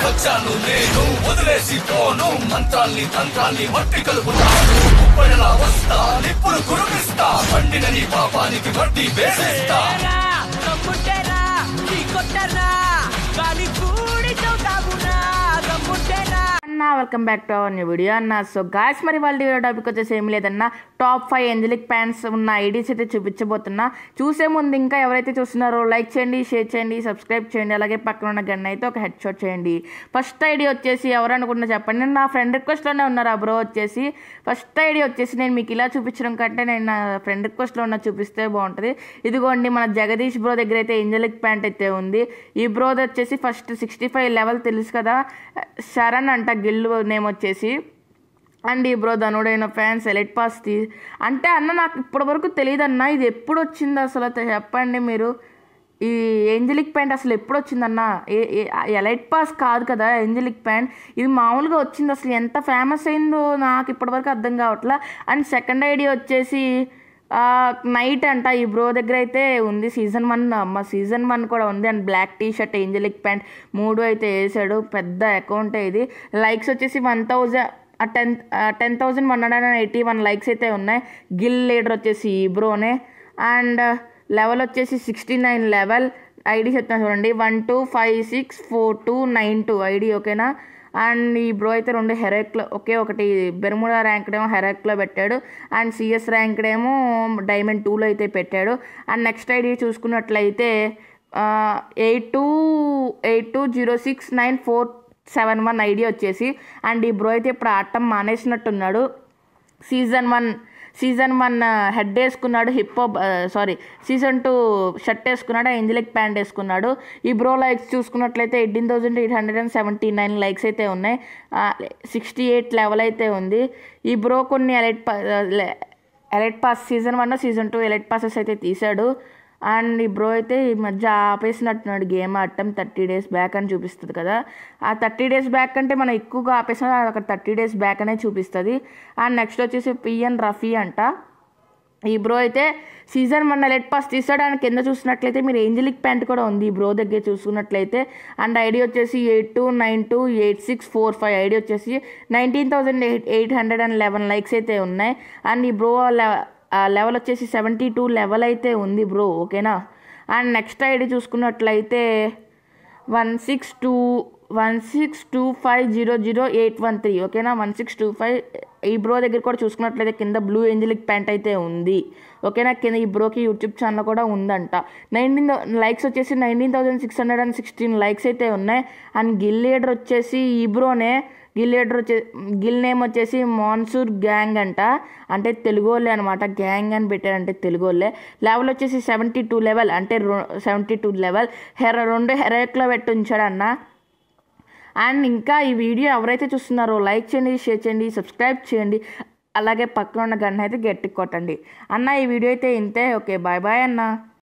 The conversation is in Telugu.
వచ్చాను నేను వదిలేసి పోను మంత్రాల్ని తంత్రాల్ని మట్టి కలుపుతాను ఉప్పడలా వస్తా నిప్పులు కురిపిస్తా పండిన నీ పాపానికి వడ్డీ వేసేస్తా ఏరా, దమ్ముంటేరా, చీకొట్టరా, గాలి కూడి చౌతావునా, దమ్ముంటేరా. అన్న welcome back to our new video అన్న సో గాయస్ మరి వాళ్ళ వీడియో టాపిక్ వచ్చేసి ఏం లేదన్న టాప్ ఫైవ్ ఎంజలిక్ ప్యాంట్స్ ఉన్న ఐడీస్ అయితే చూపించబోతున్నా చూసే ముందు ఇంకా ఎవరైతే చూస్తున్నారో లైక్ చేయండి షేర్ చేయండి సబ్స్క్రైబ్ చేయండి అలాగే పక్కన ఉన్న గన్ అయితే ఒక హెడ్ షాట్ చేయండి ఫస్ట్ ఐడి వచ్చేసి ఎవరు అనుకున్నా చెప్పండి నేను నా ఫ్రెండ్ రిక్వెస్ట్లోనే ఉన్నారు ఆ బ్రో వచ్చేసి ఫస్ట్ ఐడి వచ్చేసి నేను మీకు ఇలా చూపించడం కంటే నేను నా ఫ్రెండ్ రిక్వెస్ట్లో ఉన్న చూపిస్తే బాగుంటుంది ఇదిగోండి మన జగదీష్ బ్రో దగ్గర అయితే ఏంజలిక్ ప్యాంట్ అయితే ఉంది ఈ బ్రోది వచ్చేసి ఫస్ట్ సిక్స్టీ ఫైవ్ లెవెల్ తెలుసు కదా శరణ్ అంట గిల్లు నేమ్ వచ్చేసి అండ్ ఈ బ్రో ధనుడైన ఫ్యాన్స్ ఎలెట్ పాస్ తీ అంటే అన్న నాకు ఇప్పటివరకు తెలియదు అన్న ఇది ఎప్పుడు వచ్చింది అసలు అయితే చెప్పండి మీరు ఈ ఏంజలిక్ ప్యాంట్ అసలు ఎప్పుడు వచ్చిందన్న ఏ ఎలైట్ పాస్ కాదు కదా ఏంజలిక్ ప్యాంట్ ఇది మామూలుగా వచ్చింది అసలు ఎంత ఫేమస్ అయిందో నాకు ఇప్పటివరకు అర్థం కావట్లా అండ్ సెకండ్ ఐడియా వచ్చేసి నైట్ అంట ఈ బ్రో దగ్గర అయితే ఉంది సీజన్ వన్ మా సీజన్ వన్ కూడా ఉంది and black T shirt angelic pant మూడు అయితే వేసాడు పెద్ద అకౌంట్ ఇది లైక్స్ వచ్చేసి one thousand ten ten thousand one hundred and eighty one likes అయితే ఉన్నాయి గిల్ లీడర్ వచ్చేసి ఈ బ్రోనే అండ్ లెవెల్ వచ్చేసి సిక్స్టీ నైన్ లెవెల్ ఐడి చెప్తాను చూడండి one two five six four two nine two ID ఓకేనా అండ్ ఈ బ్రో అయితే రెండు హెరాక్లో ఒకే ఒకటి బెర్ముడా ర్యాంక్డ్ ఏమో హెరాక్లో పెట్టాడు అండ్ సిఎస్ ర్యాంక్డ్ ఏమో డైమండ్ టూలో అయితే పెట్టాడు అండ్ నెక్స్ట్ ఐడి చూసుకున్నట్లయితే eight two eight two zero six nine four seven one ID వచ్చేసి అండ్ ఈ బ్రో అయితే ఇప్పుడు ఆడటం మానేసినట్టున్నాడు season one season one head వేసుకున్నాడు hip hop sorry season two shirt వేసుకున్నాడు ఏంజలిక్ ప్యాంట్ వేసుకున్నాడు ఈ బ్రో లైక్స్ చూసుకున్నట్లయితే eighteen thousand eight hundred and seventy nine likes అయితే ఉన్నాయి సిక్స్టీ ఎయిట్ లెవెల్ అయితే ఉంది ఈ బ్రో కొన్ని ఎలైట్ పా elite pass season one season two elite passes అయితే తీశాడు అండ్ ఈ బ్రో అయితే ఈ మధ్య ఆపేసినట్టున్నాడు గేమ్ ఆడటం థర్టీ డేస్ బ్యాక్ అని చూపిస్తుంది కదా ఆ థర్టీ డేస్ బ్యాక్ అంటే మనం ఎక్కువగా ఆపేసిన అక్కడ థర్టీ డేస్ బ్యాక్ అనే చూపిస్తుంది అండ్ నెక్స్ట్ వచ్చేసి పిఎన్ రఫీ అంట ఈ బ్రో అయితే సీజన్ వన్ లెట్ పాస్ తీస్తాడు అండ్ కింద చూసినట్లయితే మీరు ఏంజలిక్ ప్యాంట్ కూడా ఉంది ఈ బ్రో దగ్గర చూసుకున్నట్లయితే అండ్ ఐడి వచ్చేసి eight two nine two eight six four five ID వచ్చేసి nineteen thousand eight eight hundred and eleven likes అయితే ఉన్నాయి అండ్ ఈ బ్రో లెవెల్ వచ్చేసి సెవెంటీ టూ లెవెల్ అయితే ఉంది బ్రో ఓకేనా అండ్ నెక్స్ట్ ఐడి చూసుకున్నట్లయితే one six two one six two five zero zero eight one three ఓకేనా వన్ సిక్స్ టూ ఫైవ్ ఈ బ్రో దగ్గర కూడా చూసుకున్నట్లయితే కింద బ్లూ ఏంజలిక్ ప్యాంట్ అయితే ఉంది ఓకేనా కింద ఈ బ్రోకి యూట్యూబ్ ఛానల్ కూడా ఉందంట నైన్టీన్ లైక్స్ వచ్చేసి nineteen thousand six hundred and sixteen likes అయితే ఉన్నాయి అండ్ గిల్ లీడర్ వచ్చేసి ఈ బ్రోనే గిల్ లీడర్ వచ్చే గిల్ నేమ్ వచ్చేసి మాన్సూర్ గ్యాంగ్ అంట అంటే తెలుగు వాళ్ళే అనమాట గ్యాంగ్ అని పెట్టారంటే తెలుగు వాళ్ళే లెవెల్ వచ్చేసి సెవెంటీ టూ లెవెల్ అంటే సెవెంటీ టూ లెవెల్ హెర రెండు హెరాక్లో పెట్టి ఉంచాడన్న అండ్ ఇంకా ఈ వీడియో ఎవరైతే చూస్తున్నారో లైక్ చేయండి షేర్ చేయండి సబ్స్క్రైబ్ చేయండి అలాగే పక్కన ఉన్న గన్ అయితే గట్టి కొట్టండి అన్న ఈ వీడియో అయితే ఇంతే ఓకే బాయ్ బాయ్ అన్న